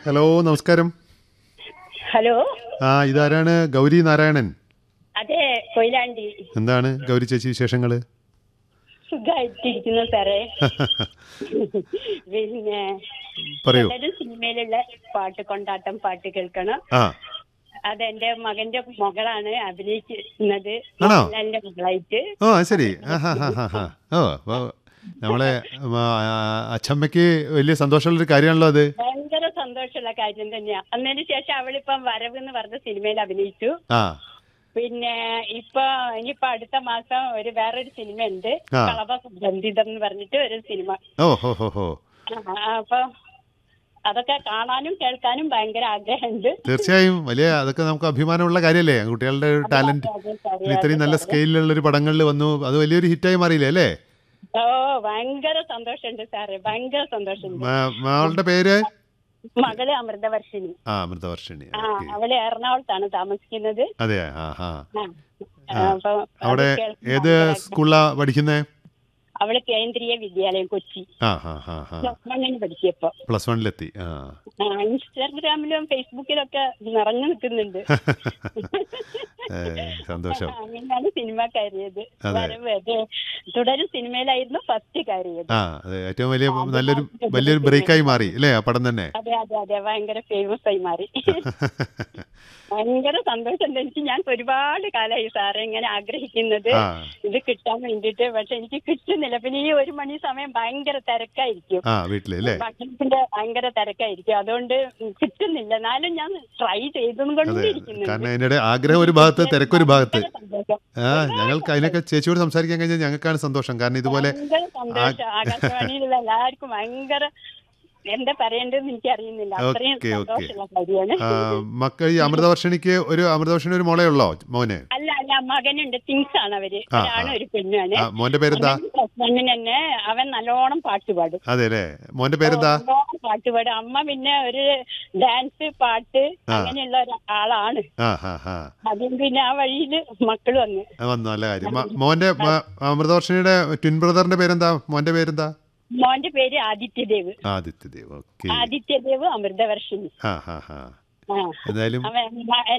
Hello നമസ്കാരം hello ആ ഇതാരാണ് ഗൗരി നാരായണൻ അതെ കൊയിലാണ്ടി എന്താണ് ഗൗരി ചേച്ചി വിശേഷങ്ങൾ സുഖമായിട്ടിരിക്കുന്നു സാറേ പിന്നെ പറയൂ എല്ലാവരും സിനിമയിലുള്ള പാട്ട് കൊണ്ടാട്ടം പാട്ട് കേൾക്കണം ആ അതെന്റെ മകന്റെ മകളാണ് അഭിനയിക്കുന്നത് ആണോ? മോഹൻലാലിന്റെ മകളായിട്ട് ഓ അത് ശരി ആ ഹാ ഹാ ഹാ ഹാ ഓ അപ്പോൾ നമ്മളെ ആ, അച്ചമ്മയ്ക്ക് വലിയ സന്തോഷമുള്ളൊരു കാര്യമാണല്ലോ അത് ഭയങ്കര സന്തോഷമുള്ള കാര്യം തന്നെയാ അന്നതിന് ശേഷം അവളിപ്പം വരവ് എന്ന് പറഞ്ഞ സിനിമയിൽ അഭിനയിച്ചു ആ പിന്നെ ഇപ്പൊ ഇനിയിപ്പൊ അടുത്ത മാസം ഒരു വേറൊരു സിനിമ ഉണ്ട് ആ. കളവ ബന്ധിതം എന്ന് പറഞ്ഞിട്ട് ഒരു സിനിമ ഓ ഹോ ഹോ ഹോ ആ, അപ്പൊ അതൊക്കെ കാണാനും കേൾക്കാനും ഭയങ്കര ആഗ്രഹമുണ്ട് തീർച്ചയായും വലിയ അതൊക്കെ നമുക്ക് അഭിമാനമുള്ള കാര്യമല്ലേ കുട്ടികളുടെ ഒരു ടാലന്റ് അതെ, അതെ, ഇത്രയും നല്ല സ്കെയിലുള്ള ഒരു പടങ്ങളിൽ വന്നു അത് വലിയൊരു ഹിറ്റായി മാറിയില്ലേ അല്ലേ ഓ ഭയങ്കര സന്തോഷമുണ്ട് സാറേ ഭയങ്കര സന്തോഷമുണ്ട് മ- മകളുടെ പേര് മകള് അമൃതവർഷിണി ആ അമൃതവർഷിണി ആ അവള് എറണാകുളത്താണ് താമസിക്കുന്നത് അതെ ആ ആ ആ, അപ്പൊ അത് അവിടെ കേൾക്കാൻ ഏത് ഭയങ്കര- സ്കൂളിലാ പഠിക്കുന്നേ അവള് കേന്ദ്രീയ വിദ്യാലയം കൊച്ചി ആ ഹാ ഹാ ഹാ മണ്ണിന് പഠിക്കപ്പോ പ്ലസ് വണ്ണിലെത്തി ആ ആ, ഇൻസ്റ്റാഗ്രാമിലും ഫേസ്ബുക്കിലൊക്കെ നിറഞ്ഞു നിൽക്കുന്നുണ്ട് ഏ, സന്തോഷം അങ്ങനെയാണ് സിനിമ കയറിയത് അതെ. വരവ് അതെ തുടരും സിനിമയിലായിരുന്നു ഫസ്റ്റ് കയറിയത് ആ അതെ ഏറ്റവും വലിയ നല്ലൊരു വലിയൊരു ബ്രേക്കായി മാറി അല്ലേ ആ പടം തന്നെ അതെ അതെ അതെ ഭയങ്കര ഫേമസ് ആയി മാറി ഭയങ്കര സന്തോഷമുണ്ട് എനിക്ക് ഞാൻ ഒരുപാട് കാലമായി സാറെ ഇങ്ങനെ ആഗ്രഹിക്കുന്നത് ആ ഇത് കിട്ടാൻ വേണ്ടിട്ട് പക്ഷെ എനിക്ക് കിട്ടുന്നില്ല പിന്നെ ഈ ഒരു മണി സമയം ഭയങ്കര തിരക്കായിരിക്കും ആ വീട്ടില് അല്ലേ ഭക്ഷണത്തിന്റെ ഭയങ്കര തിരക്കായിരിക്കും അതുകൊണ്ട് കിട്ടുന്നില്ല എന്നാലും ഞാൻ ട്രൈ ചെയ്തും അതെ കൊണ്ടിരിക്കുന്നുണ്ട് കാരണം അതിനിടെ ആഗ്രഹം ഒരു ഭാഗത്ത് തിരക്കൊരു ഭാഗത്ത് ഭയങ്കര സന്തോഷം. ആ ഞങ്ങൾക്ക് അതിനൊക്കെ ചേച്ചിയോട് സംസാരിക്കാൻ കഴിഞ്ഞാൽ ഞങ്ങൾക്കാണ് സന്തോഷം കാരണം ഇതുപോലെ ഭയങ്കര സന്തോഷം ആകാശവാണിയിലുള്ള എല്ലാവർക്കും ഭയങ്കര എന്താ പറയേണ്ടതെന്ന് എനിക്ക് അറിയുന്നില്ല അത്രയും ഓക്കേ, ഓക്കേ. സന്തോഷമുള്ള കാര്യമാണ് ആ, മക്കൾ ഈ അമൃതവർഷിണിക്ക് ഒരു അമൃതവർഷിണി ഒരു മോളേ ഉള്ളോ മോന് അല്ല അല്ല മകനുണ്ട് തിങ്സ് ആണ് അവര് ആ, ഒരാണ് ആ. ഒരു പെണ്ണുമാണ് ആ മോന്റെ പേരെന്താ പ്ലസ് വണ്ണിന് തന്നെ അവൻ നല്ലോണം പാട്ട് പാടും അതെ അല്ലേ മോന്റെ പേരെന്താ നല്ലോണം പാട്ട് പാടും അമ്മ പിന്നെ ഒരു ഡാൻസ് പാട്ട് ആ. അങ്ങനെയുള്ള ഒരാളാണ് ആ ഹാ ഹാ അതും പിന്നെ ആ വഴിയില് മക്കള് വന്ന് ആ, വന്നു നല്ല കാര്യം മ- മോന്റെ മ- അമൃതവർഷിണിയുടെ ട്വിൻ ബ്രദറിന്റെ പേരെന്താ മോന്റെ പേരെന്താ മോന്റെ പേര് ആദിത്യദേവ് ആദിത്യദേവ് ഓക്കെ ആദിത്യദേവ് അമൃതവർഷിണി ആ ഹാ ഹാ ആ എന്തായാലും അവൻ മ-